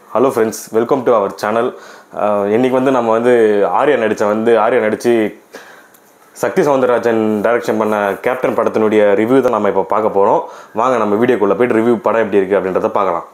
hello friends welcome to our channel இன்னைக்கு வந்து நம்ம வந்து ஆர்யா நடித்த வந்து ஆர்யா நடித்து சக்தி சவுந்தரராஜன் டைரக்ஷன் பண்ண கேப்டன் படத்தினுடைய ரிவ்யூ தான் நம்ம இப்போ பார்க்க போகிறோம் வாங்க நம்ம வீடியோக்குள்ளே போயிட்டு ரிவ்யூ படம் எப்படி இருக்குது அப்படின்றத பார்க்கலாம்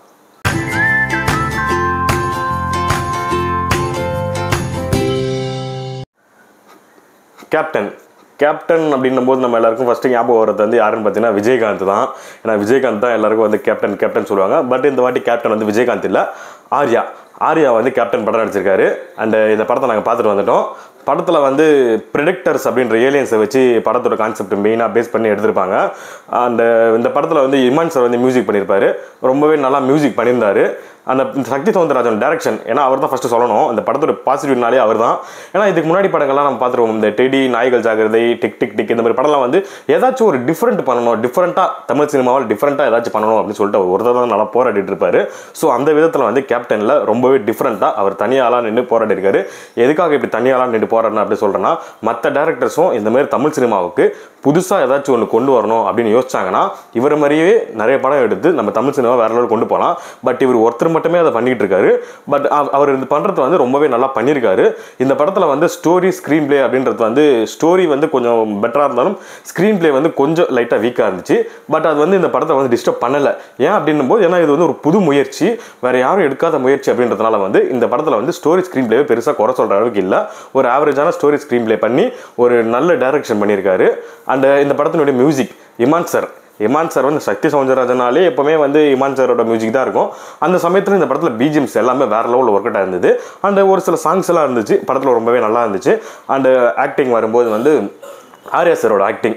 கேப்டன் கேப்டன் அப்படின்னும் போது நம்ம எல்லாருக்கும் ஃபஸ்ட்டு ஞாபகம் வர்றது வந்து யாருன்னு பார்த்தீங்கன்னா விஜயகாந்த் தான் ஏன்னா விஜயகாந்த் தான் எல்லாருக்கும் வந்து கேப்டன் கேப்டன் சொல்லுவாங்க பட் இந்த வாட்டி கேப்டன் வந்து விஜயகாந்த் இல்லை ஆர்யா ஆர்யா வந்து கேப்டன் படம் நடிச்சிருக்காரு அண்ட் இந்த படத்தை நாங்கள் பார்த்துட்டு வந்துட்டோம் படத்தில் வந்து ப்ரிடக்டர்ஸ் அப்படின்ற ஏலியன்ஸை வச்சு படத்தோட கான்செப்ட் மெயினாக பேஸ் பண்ணி எடுத்திருப்பாங்க அண்ட் இந்த படத்தில் வந்து இமான் சார் வந்து மியூசிக் பண்ணியிருப்பாரு ரொம்பவே நல்லா மியூசிக் பண்ணியிருந்தாரு அந்த சக்தி சவுந்தரராஜன் டேரக்ஷன் ஏன்னா அவர் தான் ஃபஸ்ட்டு சொல்லணும் அந்த படத்தோட பாசிட்டிவ்னாலே அவர் தான் ஏன்னா இதுக்கு முன்னாடி படங்கள்லாம் நம்ம பார்த்துருவோம் இந்த டெடி நாய்கள் ஜாகிரதை டிக் டிக் டிக் இந்த மாதிரி படம்லாம் வந்து ஏதாச்சும் ஒரு டிஃப்ரெண்ட் பண்ணணும் டிஃப்ரெண்ட்டாக தமிழ் சினிமாவில் டிஃப்ரெண்ட்டாக ஏதாச்சும் பண்ணணும் அப்படின்னு சொல்லிட்டு அவர் ஒருத்தர் தான் நல்லா போராடிட்டு இருப்பாரு ஸோ அந்த விதத்தில் வந்து கேப்டனில் ரொம்பவே டிஃப்ரெண்ட்டாக அவர் தனியாளாக நின்று போராடி இருக்காரு எதுக்காக இப்படி தனியாளாக நின்று போராடணும் அப்படி சொல்கிறேன்னா மற்ற டேரக்டர்ஸும் இந்த மாதிரி தமிழ் சினிமாவுக்கு புதுசாக ஏதாச்சும் ஒன்று கொண்டு வரணும் அப்படின்னு யோசிச்சாங்கன்னா இவர் மாதிரியே நிறைய படம் எடுத்து நம்ம தமிழ் சினிமா வேற லெவல் கொண்டு போகலாம் பட் இவர் ஒருத்தர் மட்டுமே அதை பண்ணிட்டு இருக்காரு பட் அவர் இது பண்ணுறது வந்து ரொம்பவே நல்லா பண்ணியிருக்காரு இந்த படத்தில் வந்து ஸ்டோரி ஸ்க்ரீன் பிளே அப்படின்றது வந்து ஸ்டோரி வந்து கொஞ்சம் பெட்டராக இருந்தாலும் ஸ்க்ரீன் பிளே வந்து கொஞ்சம் லைட்டாக வீக்காக இருந்துச்சு பட் அது வந்து இந்த படத்தை வந்து டிஸ்டர்ப் பண்ணலை ஏன் அப்படின்னும் போது ஏன்னா இது வந்து ஒரு புது முயற்சி வேற யாரும் எடுக்காத முயற்சி அப்படின்றதுனால வந்து இந்த படத்தில் வந்து ஸ்டோரி ஸ்க்ரீன் பிளேவே பெருசாக குறை சொல்கிற அளவுக்கு இல்லை ஒரு ஆவரேஜான ஸ்டோரி ஸ்க்ரீன் பிளே பண்ணி ஒரு நல்ல டைரக்ஷன் பண்ணியிருக்காரு அண்ட் இந்த படத்தினுடைய music Imman sir Imman sir வந்து சக்தி சௌந்தரராஜனாலே எப்பவுமே வந்து இமான் சாரோட மியூசிக் தான் இருக்கும் அந்த சமயத்தில் இந்த படத்தில் பிஜிஎம்ஸ் எல்லாமே வேற லெவலில் ஒர்க் அவுட் இருந்தது அண்ட் ஒரு சில சாங்ஸ் எல்லாம் இருந்துச்சு படத்தில் ரொம்பவே நல்லா இருந்துச்சு அண்ட் ஆக்டிங் வரும்போது வந்து ஆர்யா சாரோட ஆக்டிங்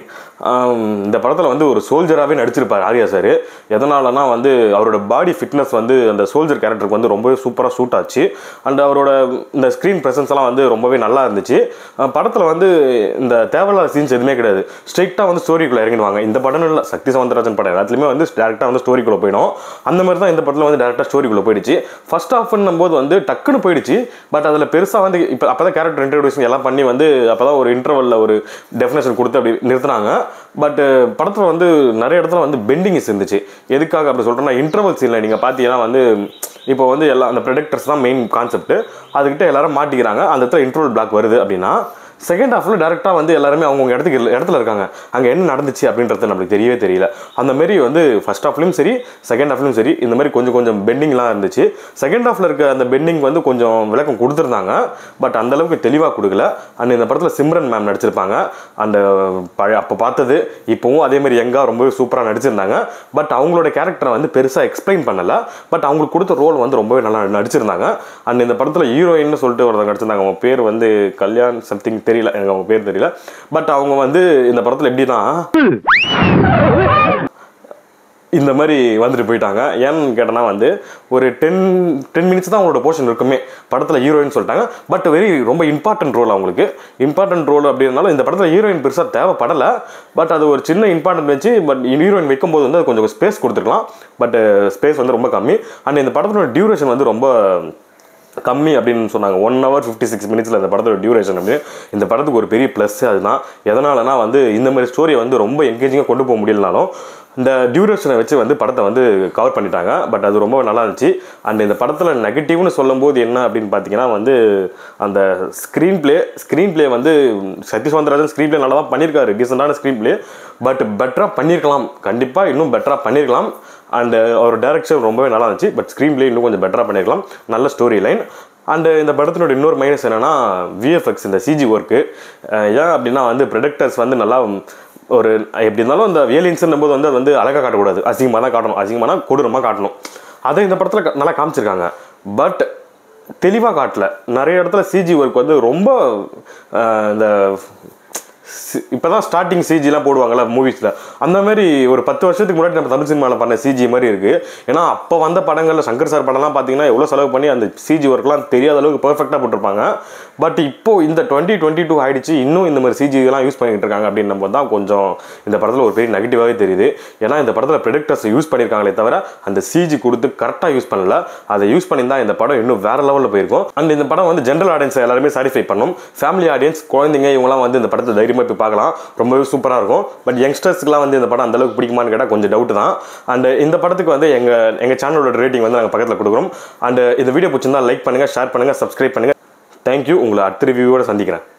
இந்த படத்தில் வந்து ஒரு சோல்ஜராகவே நடிச்சிருப்பார் ஆர்யா சார் எதனாலனா வந்து அவரோட பாடி ஃபிட்னஸ் வந்து அந்த சோல்ஜர் கேரக்டருக்கு வந்து ரொம்பவே சூப்பராக சூட் ஆச்சு அண்ட் அவரோட இந்த ஸ்க்ரீன் ப்ரெசன்ஸ் எல்லாம் வந்து ரொம்பவே நல்லா இருந்துச்சு படத்தில் வந்து இந்த தேவையில்லாத சீன்ஸ் எதுவுமே கிடையாது ஸ்ட்ரெயிட்டாக வந்து ஸ்டோரிக்குள்ளே இறங்கிடுவாங்க இந்த படம் இல்லை சக்தி சவுந்தரராஜன் படம் எல்லாத்துலேயுமே வந்து டேரெக்டாக வந்து ஸ்டோரிக்குள்ளே போயிடும் அந்த மாதிரி தான் இந்த படத்தில் வந்து டேரெக்டாக ஸ்டோரிக்குள்ளே போயிடுச்சு ஃபர்ஸ்ட் ஆஃப்னும் போது வந்து டக்குன்னு போயிடுச்சு பட் அதில் பெருசாக வந்து இப்போ அப்போ தான் கேரக்டர் இன்ட்ரடியூஷன் எல்லாம் பண்ணி வந்து அப்போ தான் ஒரு இன்டர்வலில் ஒரு டெஃபினேஷன் கொடுத்து அப்படி நிறுத்துனாங்க பட் படத்தில் வந்து நிறைய இடத்துல வந்து பெண்டிங்ஸ் இருந்துச்சு எதுக்காக அப்படி சொல்கிறேன்னா இன்டர்வல் சீனில் நீங்கள் பார்த்தீங்கன்னா வந்து இப்போ வந்து எல்லாம் அந்த ப்ரொடக்டர்ஸ் தான் மெயின் கான்செப்ட் அதுக்கிட்ட எல்லாரும் மாட்டிக்கிறாங்க அந்த இடத்துல இன்டர்வல் பிளாக் வருது அப்படின்னா செகண்ட் ஹாஃபில் டேரெக்டாக வந்து எல்லாருமே அவங்கவுங்க இடத்துக்கு இடத்துல இருக்காங்க அங்கே என்ன நடந்துச்சு அப்படின்றது நம்மளுக்கு தெரியவே தெரியல அந்த மாதிரி வந்து ஃபர்ஸ்ட் ஹாஃப்லையும் சரி செகண்ட் ஹாஃப்லையும் சரி இந்த மாதிரி கொஞ்சம் கொஞ்சம் பெண்டிங்லாம் இருந்துச்சு செகண்ட் ஹாஃபில் இருக்க அந்த பெண்டிங் வந்து கொஞ்சம் விளக்கம் கொடுத்துருந்தாங்க பட் அந்த அளவுக்கு தெளிவாக கொடுக்கல அண்ட் இந்த படத்தில் சிம்ரன் மேம் நடிச்சிருப்பாங்க அந்த பழைய அப்போ பார்த்தது இப்போவும் அதே மாதிரி எங்கா ரொம்பவே சூப்பராக நடிச்சிருந்தாங்க பட் அவங்களோட கேரக்டரை வந்து பெருசாக எக்ஸ்பிளைன் பண்ணல பட் அவங்களுக்கு கொடுத்த ரோல் வந்து ரொம்பவே நல்லா நடிச்சிருந்தாங்க அண்ட் இந்த படத்தில் ஹீரோயின்னு சொல்லிட்டு ஒருத்தங்க நடிச்சிருந்தாங்க அவங்க பேர் வந்து கல்யாண் சம்திங் தெரியல எனக்கு அவங்க பேர் தெரியல பட் அவங்க வந்து இந்த படத்தில் எப்படின்னா இந்த மாதிரி வந்துட்டு போயிட்டாங்க ஏன்னு கேட்டனா வந்து ஒரு டென் டென் மினிட்ஸ் தான் அவங்களோட போர்ஷன் இருக்குமே படத்தில் ஹீரோயின் சொல்லிட்டாங்க பட் வெரி ரொம்ப இம்பார்ட்டன்ட் ரோல் அவங்களுக்கு இம்பார்ட்டன்ட் ரோல் அப்படின்னாலும் இந்த படத்தில் ஹீரோயின் பெருசாக தேவைப்படலை பட் அது ஒரு சின்ன இம்பார்ட்டன்ட் வச்சு பட் ஹீரோயின் வைக்கும்போது வந்து அது கொஞ்சம் ஸ்பேஸ் கொடுத்துருக்கலாம் பட் ஸ்பேஸ் வந்து ரொம்ப கம்மி அண்ட் இந்த படத்தோட டியூரேஷன் வந்து ரொம்ப கம்மி அப்படின்னு சொன்னாங்க ஒன் ஹவர் ஃபிஃப்டி சிக்ஸ் மினிட்ஸில் இந்த படத்தோட டியூரேஷன் அப்படின்னு இந்த படத்துக்கு ஒரு பெரிய ப்ளஸ் அதுதான் எதனாலனா வந்து இந்த மாதிரி ஸ்டோரியை வந்து ரொம்ப என்கேஜிங்காக கொண்டு போக முடியலனாலும் இந்த டியூரேஷனை வச்சு வந்து படத்தை வந்து கவர் பண்ணிட்டாங்க பட் அது ரொம்ப நல்லா இருந்துச்சு அண்ட் இந்த படத்தில் நெகட்டிவ்னு சொல்லும்போது என்ன அப்படின்னு பார்த்தீங்கன்னா வந்து அந்த ஸ்க்ரீன் பிளே ஸ்க்ரீன் பிளே வந்து சத்ய சவுந்தரராஜன் ஸ்க்ரீன் பிளே நல்லா தான் பண்ணியிருக்காரு டீசெண்டான ஸ்க்ரீன் பிளே பட் பெட்டராக பண்ணியிருக்கலாம் கண்டிப்பாக இன்னும் பெட்டராக பண்ணியிருக்கலாம் அண்ட் அவர் டேரக்ஷன் ரொம்பவே நல்லா இருந்துச்சு பட் ஸ்க்ரீன் பிளே இன்னும் கொஞ்சம் பெட்டராக பண்ணியிருக்கலாம் நல்ல ஸ்டோரி லைன் அண்டு இந்த படத்தினோட இன்னொரு மைனஸ் என்னென்னா விஎஃப்எக்ஸ் இந்த சிஜி ஒர்க்கு ஏன் அப்படின்னா வந்து ப்ரொடக்டர்ஸ் வந்து நல்லா ஒரு எப்படி இருந்தாலும் அந்த ஏலியன்ஸ்ன்னும் போது வந்து அது வந்து அழகாக காட்டக்கூடாது அசிங்கமாக தான் காட்டணும் அசிங்கமான கொடூரமாக காட்டணும் அதை இந்த படத்தில் நல்லா காமிச்சிருக்காங்க பட் தெளிவாக காட்டல நிறைய இடத்துல சிஜி ஒர்க் வந்து ரொம்ப இந்த இப்போ தான் ஸ்டார்டிங் சிஜிலாம் போடுவாங்கல்ல மூவிஸில் அந்த மாதிரி ஒரு பத்து வருஷத்துக்கு முன்னாடி நம்ம தமிழ் சினிமாவில் பண்ண சிஜி மாதிரி இருக்குது ஏன்னா அப்போ வந்த படங்களில் சங்கர் சார் படம்லாம் பார்த்தீங்கன்னா எவ்வளோ செலவு பண்ணி அந்த சிஜி ஒர்க்லாம் தெரியாத அளவுக்கு பர்ஃபெக்டாக போட்டிருப்பாங்க பட் இப்போ இந்த டுவெண்ட்டி டுவெண்ட்டி டூ ஆயிடுச்சு இன்னும் இந்த மாதிரி சிஜிலாம் யூஸ் பண்ணிட்டு இருக்காங்க அப்படின்னு நம்ம தான் கொஞ்சம் இந்த படத்தில் ஒரு பெரிய நெகட்டிவாகவே தெரியுது ஏன்னா இந்த படத்தில் ப்ரெடிக்டர்ஸ் யூஸ் பண்ணியிருக்காங்களே தவிர அந்த சிஜி கொடுத்து கரெக்டாக யூஸ் பண்ணல அதை யூஸ் பண்ணியிருந்தா இந்த படம் இன்னும் வேற லெவலில் போயிருக்கும் அண்ட் இந்த படம் வந்து ஜென்ரல் ஆடியன்ஸ் எல்லாருமே சாட்டிஸ்ஃபை பண்ணும் ஃபேமிலி ஆடியன்ஸ் குழந்தைங்க இவங்கலாம் வந்து இந்த படத்தை தைரியமாக தைரியமாக போய் பார்க்கலாம் ரொம்பவே சூப்பராக இருக்கும் பட் யங்ஸ்டர்ஸ்க்குலாம் வந்து இந்த படம் அந்த அளவுக்கு பிடிக்குமான்னு கேட்டால் கொஞ்சம் டவுட் தான் அண்ட் இந்த படத்துக்கு வந்து எங்கள் எங்கள் சேனலோட ரேட்டிங் வந்து நாங்கள் பக்கத்தில் கொடுக்குறோம் அண்ட் இந்த வீடியோ பிடிச்சிருந்தா லைக் பண்ணுங்கள் ஷேர் பண்ணுங்கள் சப்ஸ்கிரைப் பண்ணுங்கள் தேங்க்யூ உங்களை அடுத்த ரிவ்யூவோட சந்திக்கிறேன்